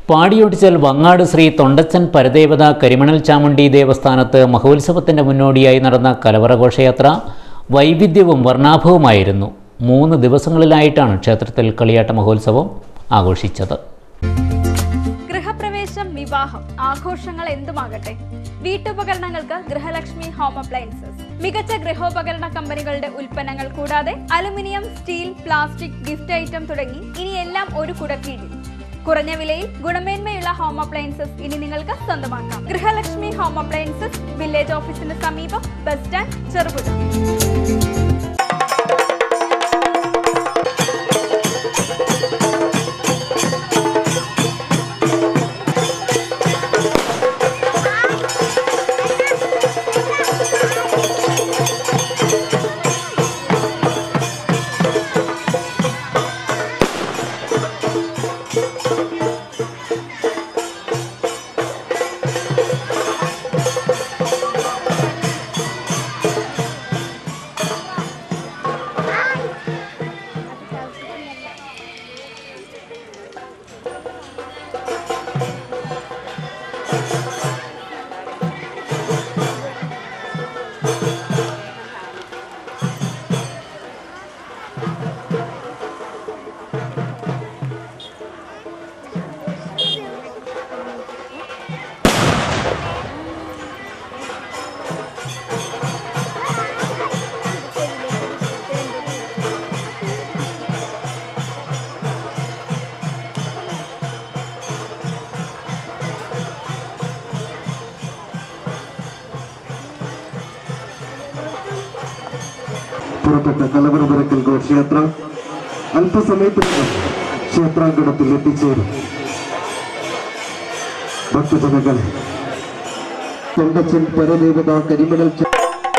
പാടിയൊടിച്ചൽ വങ്ങാട് ശ്രീ തൊണ്ടച്ചൻ പരദേവത കരിമണൽ ചാമുണ്ടി ദേവസ്ഥാനത്ത് മഹോത്സവത്തിൻ്റെ മുന്നോടിയായി നടന്ന കലവറ ഘോഷയാത്ര വൈവിധ്യവും വർണ്ണാഭവുമായിരുന്നു മൂന്ന് ദിവസങ്ങളിലായിട്ടാണ് ക്ഷേത്രത്തിൽ കളിയാട്ട മഹോത്സവം ആഘോഷിച്ചത് ഗൃഹപ്രവേശം വിവാഹം ആഘോഷങ്ങൾ എന്തുമാകട്ടെ വീട്ടുപകരണങ്ങൾക്ക് ഗൃഹലക്ഷ്മി ഹോം അപ്ലയൻസസ് മികച്ച ഗൃഹോപകരണ കമ്പനികളുടെ ഉൽപ്പന്നങ്ങൾ കൂടാതെ aluminium steel plastic gift item തുടങ്ങി ഇനി എല്ലാം ഒരു കുടക്കീഴിൽ കുറഞ്ഞ വിലയിൽ ഗുണമേന്മയുള്ള ഹോം അപ്ലയൻസസ് ഇനി നിങ്ങൾക്ക് സ്വന്തമാക്കാം ഗൃഹലക്ഷ്മി ഹോം അപ്ലയൻസസ് വില്ലേജ് ഓഫീസിന് സമീപം ബസ് സ്റ്റാൻഡ് ചെറുപുഴ പുറപ്പെട്ട കലവറപുരക്കൽ ഘോഷയാത്ര അല്പസമയത്തിനകം ക്ഷേത്രാങ്കണത്തിൽ എത്തിച്ചേരും ഭക്തജനങ്ങളെ തൊണ്ടച്ചൻ പരദേവത കരിമണൽ ച-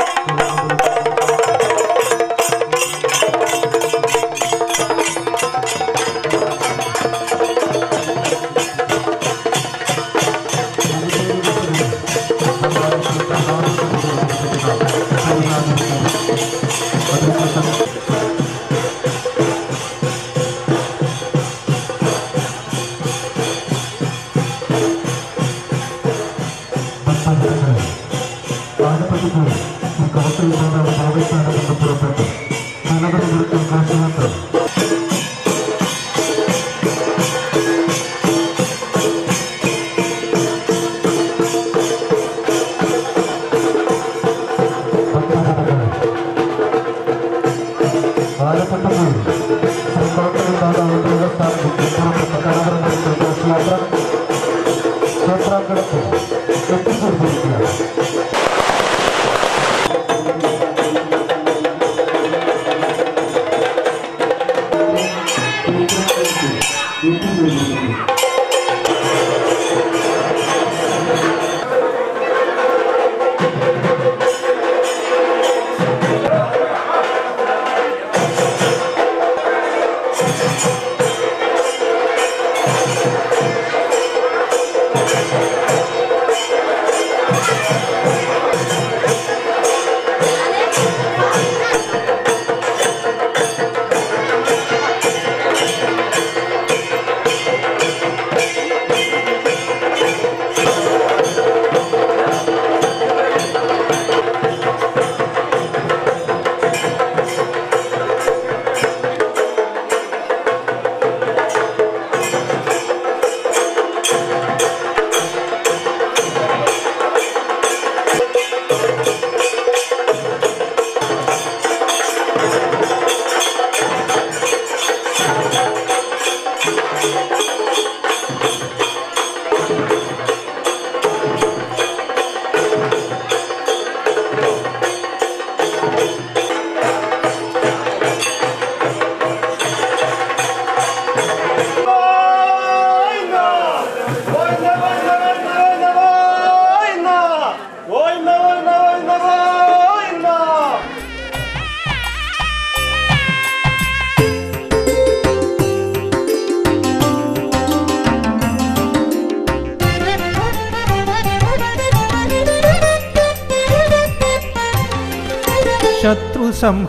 ശത്രു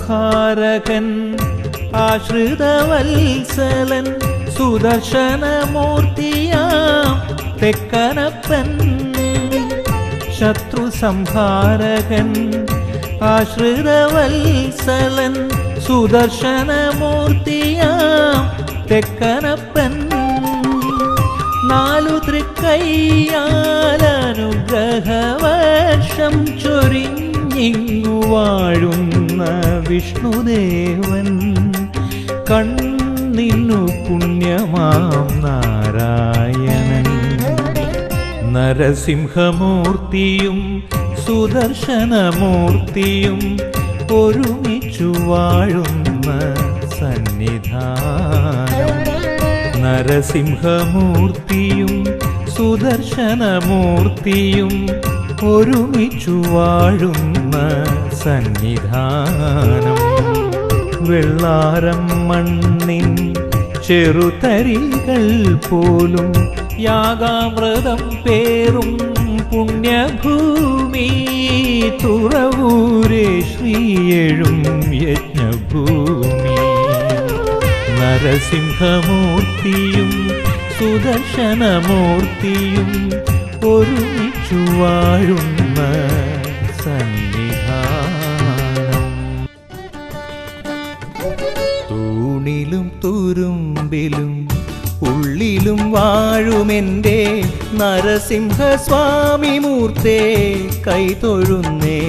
സംഹാരകൻ ആശ്രിതവത്സലൻ സുദർശനമൂർത്തിയാം തെക്കനപ്പൻ ശത്രു സംഹാരകൻ ആശ്രിതവത്സലൻ സുദർശനമൂർത്തിയാം തെക്കനപ്പൻ നാലു തൃക്കൈയാലനുഗ്രഹവർഷം ചൊരിഞ്ഞിങ്ങു വാഴുന്ന വിഷ്ണുദേവൻ കണ്ണിന്നു പുണ്യമാം നാരായണൻ നരസിംഹമൂർത്തിയും സുദർശനമൂർത്തിയും ഒരുമിച്ചു വാഴുന്ന സന്നിധാനം നരസിംഹമൂർത്തിയും സുദർശനമൂർത്തിയും ഒരുമിച്ചു വാഴുന്ന സന്നിധാനം വെള്ളാരം മണ്ണിൻ ചെറുതരികൾ പോലും യാഗാമൃതം പേറും പുണ്യഭൂമി തുറവൂരെ ശ്രീയഴും യജ്ഞഭൂമി നരസിംഹമൂർത്തിയും സുദർശനമൂർത്തിയും ഒരുമിച്ചു വാഴുന്ന സന്നിധാനം തൂണിലും തുരുമ്പിലും ഉള്ളിലും വാഴുമെൻ്റെ നരസിംഹസ്വാമി മൂർത്തേ കൈതൊഴുന്നേ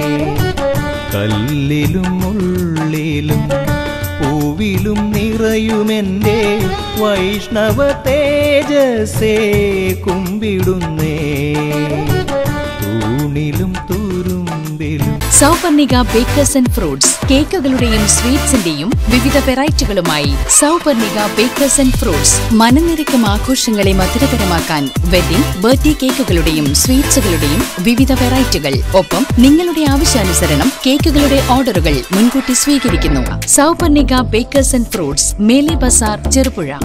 കല്ലിലും ഉള്ളിലും പൂവിലും നിറയുമെൻ്റെ വൈഷ്ണവ തേജസേ കുമ്പിടുന്നേ തൂണിലും തുരുമ്പിലും സൗപർണിക ബേക്കേഴ്സ് ആൻഡ് ഫ്രൂട്ട്സ് കേക്കുകളുടെയും സ്വീറ്റ്സിന്റെയും വിവിധ വെറൈറ്റികളുമായി സൗപർണിക ബേക്കേഴ്സ് ആൻഡ് ഫ്രൂട്ട്സ് മനനിരക്കും ആഘോഷങ്ങളെ മധുരകരമാക്കാൻ വെഡിംഗ് ബർത്ത്ഡേ കേക്കുകളുടെയും സ്വീറ്റ്സുകളുടെയും വിവിധ വെറൈറ്റികൾ ഒപ്പം നിങ്ങളുടെ ആവശ്യാനുസരണം കേക്കുകളുടെ ഓർഡറുകൾ മുൻകൂട്ടി സ്വീകരിക്കുന്നു സൗപർണിക ബേക്കേഴ്സ് ആൻഡ് ഫ്രൂട്ട്സ് മേലെ ബസാർ ചെറുപുഴ